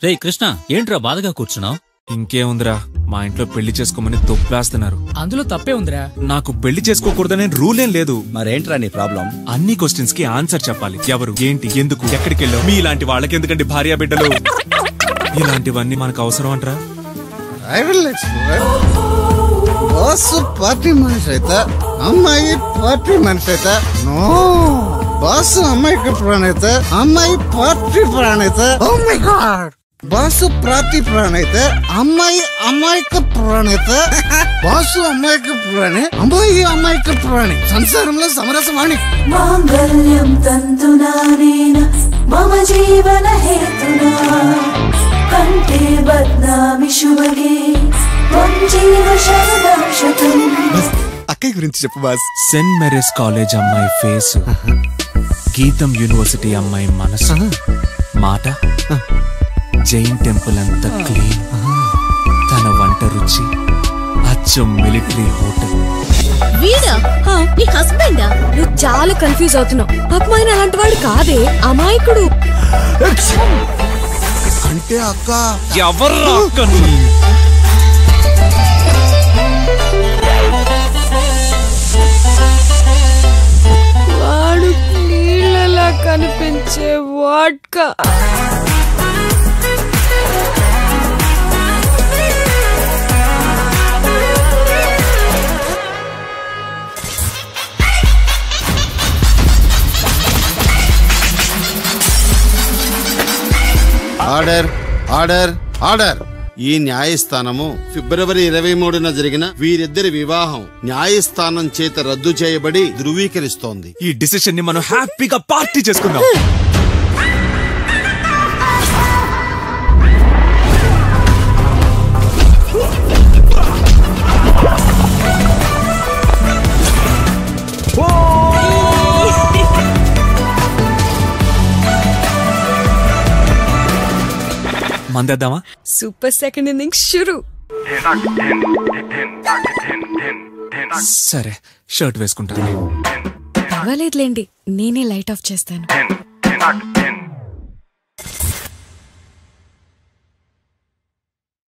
రే కృష్ణ ఏంట్రా బాధగా కూర్చున్నావు ఇంకేముందిరా మా ఇంట్లో పెళ్లి చేసుకోమని తొప్పేస్తున్నారు అందులో తప్పే ఉందిరా నాకు పెళ్లి చేసుకోకూడదనే రూల్ ఏం లేదు మరేంట్రా నీ ప్రాబ్లం అన్ని క్వశ్చన్స్ కి ఆన్సర్ చెప్పాలి ఎవరు ఏంటి ఎందుకు ఎక్కడికి వెళ్ళావు మీ ఇలాంటి వాళ్ళకి ఎందుకండి భార్య బిడ్డలు ఇలాంటివన్నీ మనకు అవసరం అంటరా I will explore boss party మనిషి అయితే అమ్మాయి పార్టీ మనిషి అయితే నో బాస్ అమ్మాయికి ప్రాణైతే అమ్మాయి పార్టీ ప్రాణైతే oh my god boss party ప్రాణైతే అమ్మాయి అమ్మాయికి ప్రాణైతే బాసు అమ్మాయికి ప్రాణి అమ్మాయి అమ్మాయికి ప్రాణి సంసారంలో సమరసమాణి మాంగళ్యం తంతునానేన మమ జీవన హేతునా కంఠే బద్నామి శుభగే త్వం జీవ శరదం శతం అక్కయ్య గురించి చెప్పు బాస్ సెంట్ మెరీస్ కాలేజ్ అమ్మాయి ఫేస్ గీతం యూనివర్సిటీ అమ్మాయి మనసు మాట జైన్ టెంపుల్ అంత క్లీన్ తన వంట రుచి అచ్చం మిలిటరీ హోటల్ వీడా నీ హస్బెండా నువ్వు చాలా కన్ఫ్యూజ్ అవుతున్నావు పాపం ఆయన అలాంటి వాడు కాదే అమాయకుడు అంటే అక్క ఎవర్రా అక్కను? వాడు నీళ్ళలా కనిపించే వాడ్కా ఆర్డర్ ఆర్డర్ ఆర్డర్ ఈ న్యాయస్థానము ఫిబ్రవరి ఇరవై మూడున జరిగిన వీరిద్దరి వివాహం న్యాయస్థానం చేత రద్దు చేయబడి ధృవీకరిస్తోంది ఈ డిసిషన్ ని మనం హ్యాపీగా పార్టీ చేసుకుందాం మందేద్దామా సూపర్ సెకండ్ ఇన్నింగ్స్ షురు సరే షర్ట్ వేసుకుంటాను పర్వాలేదులేండి నేనే లైట్ ఆఫ్ చేస్తాను